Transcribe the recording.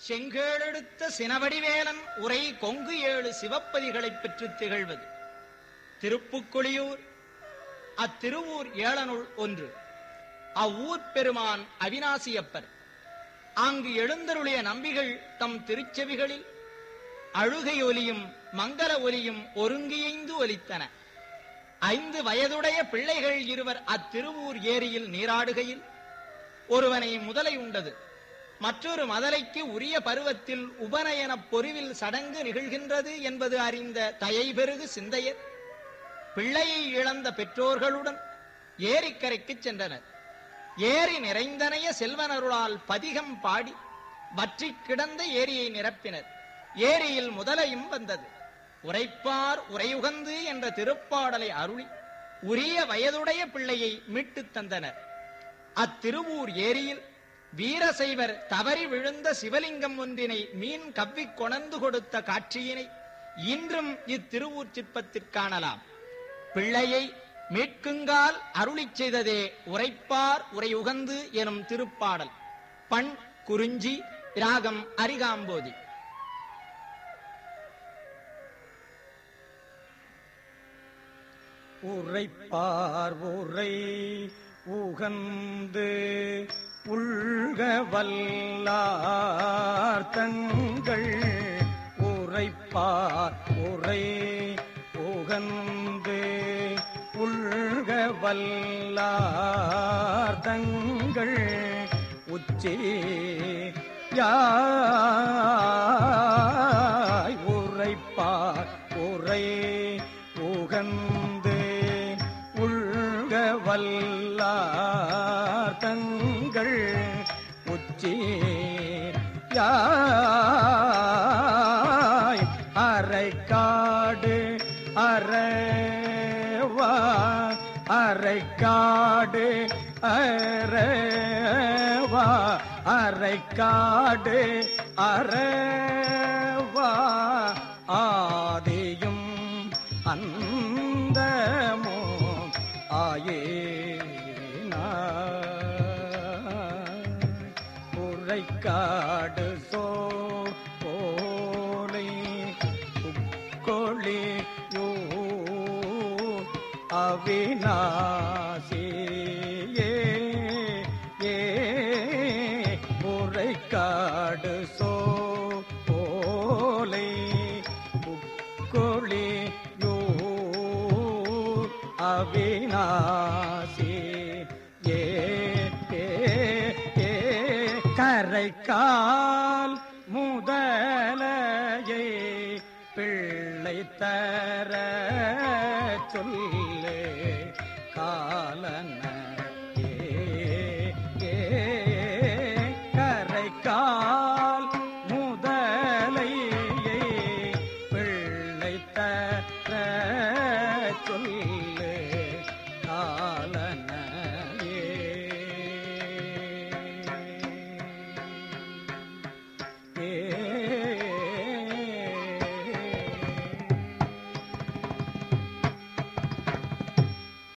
செங்கேளெடுத்த சினவடிவேலன் உரை கொங்கு ஏழு சிவப்பதிகளைப் பெற்று திகழ்வது திருப்புக்குழியூர் அத்திருவூர் ஏழனுள் ஒன்று அவ்வூர் பெருமான் அவினாசியப்பர் அங்கு எழுந்தருளிய நம்பிகள் தம் திருச்செவிகளில் அழுகை ஒலியும் மங்கள ஒலியும் ஒருங்கியைந்து ஒலித்தன ஐந்து வயதுடைய பிள்ளைகள் இருவர் அத்திருவூர் ஏரியில் நீராடுகையில் ஒருவனை முதலை உண்டது மற்றொரு மதலைக்கு உரிய பருவத்தில் உபநயனப் பொறிவில் சடங்கு நிகழ்கின்றது என்பது அறிந்த தயை பெருகு சிந்தையர் பிள்ளையை இழந்த பெற்றோர்களுடன் ஏரிக்கரைக்குச் சென்றனர் ஏரி நிறைந்தனைய செல்வனருளால் பதிகம் பாடி வற்றிக் கிடந்த ஏரியை நிரப்பினர் ஏரியில் முதலையும் வந்தது உரைப்பார் உரையுகந்து என்ற திருப்பாடலை அருளி உரிய வயதுடைய பிள்ளையை மீட்டுத் தந்தனர் அத்திருவூர் ஏரியில் வீரசைவர் தவறி விழுந்த சிவலிங்கம் ஒன்றினை மீன் கவ்விக் கொணர்ந்து கொடுத்த காட்சியினை இன்றும் இத்திருவூர் சிற்பத்தில் காணலாம் பிள்ளையை மீட்குங்கால் அருளிச் செய்ததே உரைப்பார் உரையுகந்து எனும் திருப்பாடல் பண் குறிஞ்சி ராகம் அரிகாம்போதி உரைப்பார் உரை உகந்து உள்க வல்லார் தங்கள் உரைப்பார் உரை உகந்து உள்க வல்லார் தங்கள் உச்சி யாய் உரைப்பார் உரை உகந்து உள்க வல்லார் தங்கள் உச்சி யாய் அரைக்காடு அரவா அரைக்காடு அரவா அரைக்காடு அரவா ஆதியும் அந்தமும் ஆயே உரைக்காடு சோ போலை கொளியோ அவிநாசியே ஏ உரைக்காடு சோ போலை கொளியோ அவிநாசி ஏ ஏ ஏ கரைக்கால் முதலையை பிள்ளை தர சொல்ல